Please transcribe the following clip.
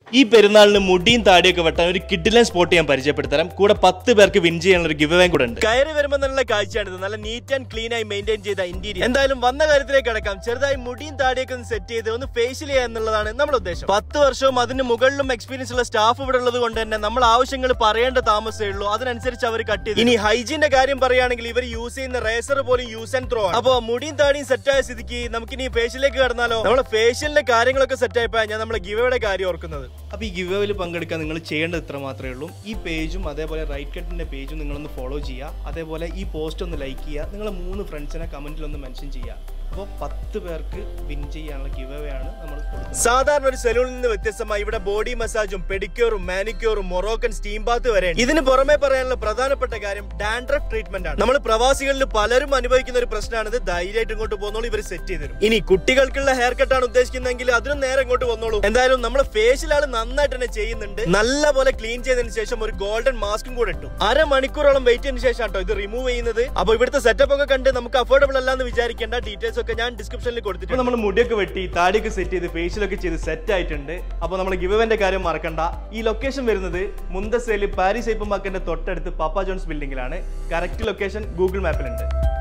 ഈ പെരുന്നാളിന് മുടിയും താടിയൊക്കെ വെട്ടാൻ ഒരു കിഡിലൻ സ്പോട്ട് ഞാൻ പരിചയപ്പെടുത്തരാം കൂടെ പത്ത് പേർക്ക് വിൻ ചെയ്യാനുള്ള ഒരു ഗിവ് കൂടെ ഉണ്ട് കയറി വരുമ്പോൾ നല്ല കാഴ്ചയാണിത് നല്ല നീറ്റ് ആൻഡ് ക്ലീൻ ആയി മെയിൻറ്റെയിൻ ചെയ്ത ഇന്റീരിയർ എന്തായാലും വന്ന കാര്യത്തിലേക്ക് കിടക്കാം ചെറുതായി മുടിയും താടിയൊക്കെ ഒന്ന് സെറ്റ് ചെയ്ത് ഒന്ന് ഫേഷ്യൽ ചെയ്യുക എന്നുള്ളതാണ് നമ്മുടെ ഉദ്ദേശം പത്ത് വർഷവും അതിന് മുകളിലും എക്സ്പീരിയൻസ് ഉള്ള സ്റ്റാഫ് ഇവിടെ ഉള്ളത് കൊണ്ട് തന്നെ നമ്മൾ ആവശ്യങ്ങൾ പറയേണ്ട താമസമേ ഉള്ളൂ അതിനനുസരിച്ച് അവർ കട്ട് ചെയ്തു ഇനി ഹൈജീന്റെ കാര്യം പറയുകയാണെങ്കിൽ ഇവർ യൂസ് ചെയ്യുന്ന റേസർ പോലും യൂസ് ആൻഡ് ത്രോ ആണ് അപ്പോ മുടിയും താടിയും സെറ്റ് ആയ സ്ഥിതിക്ക് നമുക്ക് ഇനി ഫേഷ്യലേക്ക് കടന്നാലോ നമ്മളെ ഫേഷ്യലിന്റെ കാര്യങ്ങളൊക്കെ സെറ്റ് ആയപ്പോ ഞാൻ നമ്മളെ ഗിവയുടെ കാര്യം ഓർക്കുന്നത് അപ്പോൾ ഈ ഗിവേയിൽ പങ്കെടുക്കാൻ നിങ്ങൾ ചെയ്യേണ്ടത് ഇത്ര മാത്രമേ ഉള്ളൂ ഈ പേജും അതേപോലെ റൈറ്റ് കട്ടിന്റെ പേജും നിങ്ങളൊന്ന് ഫോളോ ചെയ്യുക അതേപോലെ ഈ പോസ്റ്റ് ഒന്ന് ലൈക്ക് ചെയ്യുക നിങ്ങളെ മൂന്ന് ഫ്രണ്ട്സിനെ കമന്റിൽ ഒന്ന് മെൻഷൻ ചെയ്യുക അപ്പോൾ പത്ത് പേർക്ക് വിൻ ചെയ്യാനുള്ള ഗിവ് ആണ് നമ്മൾ സാധാരണ ഒരു സലൂണിൽ നിന്ന് വ്യത്യസ്തമായി ഇവിടെ ബോഡി മസാജും പെഡിക്യൂറും മാനിക്യൂറും മൊറോക്കൻ സ്റ്റീം ബാത്ത് വരെ ഉണ്ട്. ഇതിന് പുറമെ പറയാനുള്ള പ്രധാനപ്പെട്ട കാര്യം ഡാൻഡ്രഫ് ട്രീറ്റ്മെന്റ് ആണ് നമ്മൾ പ്രവാസികളിൽ പലരും അനുഭവിക്കുന്ന ഒരു പ്രശ്നമാണിത് ധൈര്യമായിട്ട് ഇങ്ങോട്ട് പോകുന്നോളൂ ഇവർ സെറ്റ് ചെയ്ത് തരും ഇനി കുട്ടികൾക്കുള്ള ഹെയർ കട്ടാണ് ഉദ്ദേശിക്കുന്നതെങ്കിൽ അതിനും നേരെ ഇങ്ങോട്ട് വന്നോളൂ എന്തായാലും നമ്മൾ ഫേഷ്യൽ ആള് നന്നായിട്ട് തന്നെ ചെയ്യുന്നുണ്ട് നല്ല പോലെ ക്ലീൻ ചെയ്തതിന് ശേഷം ഒരു ഗോൾഡൻ മാസ്കും കൂടെ ഇട്ടു അരമണിക്കൂറോളം വെയിറ്റ് ചെയ്തതിന് ശേഷം കേട്ടോ ഇത് റിമൂവ് ചെയ്യുന്നത് അപ്പൊ ഇവിടുത്തെ സെറ്റപ്പ് ഒക്കെ കണ്ട് നമുക്ക് അഫോർഡബിൾ അല്ലാന്ന് വിചാരിക്കേണ്ട ഡീറ്റെയിൽസ് ഒക്കെ ഞാൻ ഡിസ്ക്രിപ്ഷനിൽ കൊടുത്തിട്ടുണ്ട് നമ്മൾ മുടിയൊക്കെ വെട്ടി താടിയൊക്കെ സെറ്റ് ചെയ്ത് ഫേഷ്യലൊക്കെ ചെയ്ത് സെറ്റ് ആയിട്ടുണ്ട് അപ്പൊ നമ്മൾ ഗിവന്റെ കാര്യം മറക്കണ്ട ഈ ലൊക്കേഷൻ വരുന്നത് മുന്തസേല് പാരീസ് ഐപ്പമാക്കിന്റെ തൊട്ടടുത്ത് പാപ്പ ജോൺസ് ബിൽഡിംഗിലാണ് കറക്റ്റ് ലൊക്കേഷൻ ഗൂഗിൾ മാപ്പിലുണ്ട്